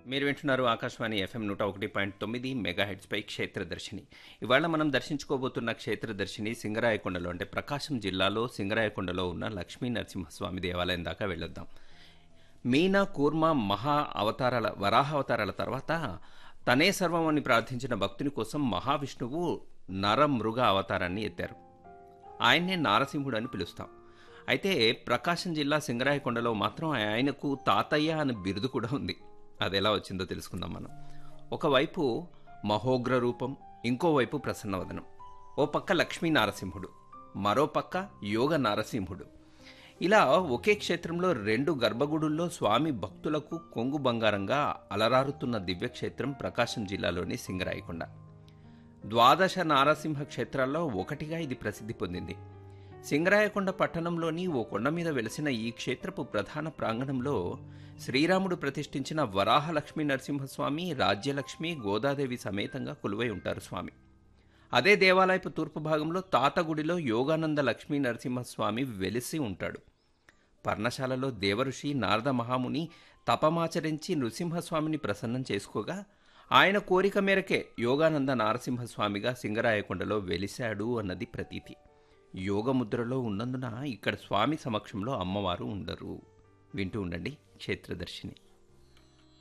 మీరు వింటున్నారు ఆకాశవాణి ఎఫ్ఎం నూట ఒకటి పాయింట్ తొమ్మిది మెగా పై క్షేత్రదర్శిని ఇవాళ మనం దర్శించుకోబోతున్న క్షేత్రదర్శిని సింగరాయకొండలో అంటే ప్రకాశం జిల్లాలో సింగరాయకొండలో ఉన్న లక్ష్మీ నరసింహస్వామి దేవాలయం దాకా వెళ్ళొద్దాం మీనా కూర్మ మహా అవతారాల వరాహ అవతారాల తర్వాత తనే సర్వం అని ప్రార్థించిన భక్తుని కోసం మహావిష్ణువు నర మృగ అవతారాన్ని ఎత్తారు ఆయన్నే నారసింహుడు అని పిలుస్తాం అయితే ప్రకాశం జిల్లా సింగరాయకొండలో మాత్రం ఆయనకు తాతయ్య అనే బిరుదు కూడా ఉంది అది ఎలా వచ్చిందో తెలుసుకుందాం మనం ఒకవైపు మహోగ్ర రూపం ఇంకోవైపు ప్రసన్నవదనం ఓ పక్క లక్ష్మీ నారసింహుడు మరో పక్క యోగ నారసింహుడు ఇలా ఒకే క్షేత్రంలో రెండు గర్భగుడుల్లో స్వామి భక్తులకు కొంగు బంగారంగా అలరారుతున్న దివ్యక్షేత్రం ప్రకాశం జిల్లాలోని సింగరాయకొండ ద్వాదశ నారసింహ క్షేత్రాల్లో ఒకటిగా ఇది ప్రసిద్ధి పొందింది సింగరాయకొండ పట్టణంలోని ఓ కొండ మీద వెలిసిన ఈ క్షేత్రపు ప్రధాన ప్రాంగణంలో శ్రీరాముడు ప్రతిష్ఠించిన వరాహ లక్ష్మీ నరసింహస్వామి రాజ్యలక్ష్మి గోదాదేవి సమేతంగా కొలువై ఉంటారు స్వామి అదే దేవాలయపు తూర్పు భాగంలో తాతగుడిలో యోగానంద లక్ష్మీ నరసింహస్వామి వెలిసి ఉంటాడు పర్ణశాలలో దేవఋషి నారద మహాముని తపమాచరించి నృసింహస్వామిని ప్రసన్నం చేసుకోగా ఆయన కోరిక మేరకే యోగానంద నారసింహస్వామిగా సింగరాయకొండలో వెలిశాడు అన్నది ప్రతీతి యోగముద్రలో ఉన్నందున ఇక్కడ స్వామి సమక్షంలో అమ్మవారు ఉండరు వింటూ ఉండండి క్షేత్రదర్శిని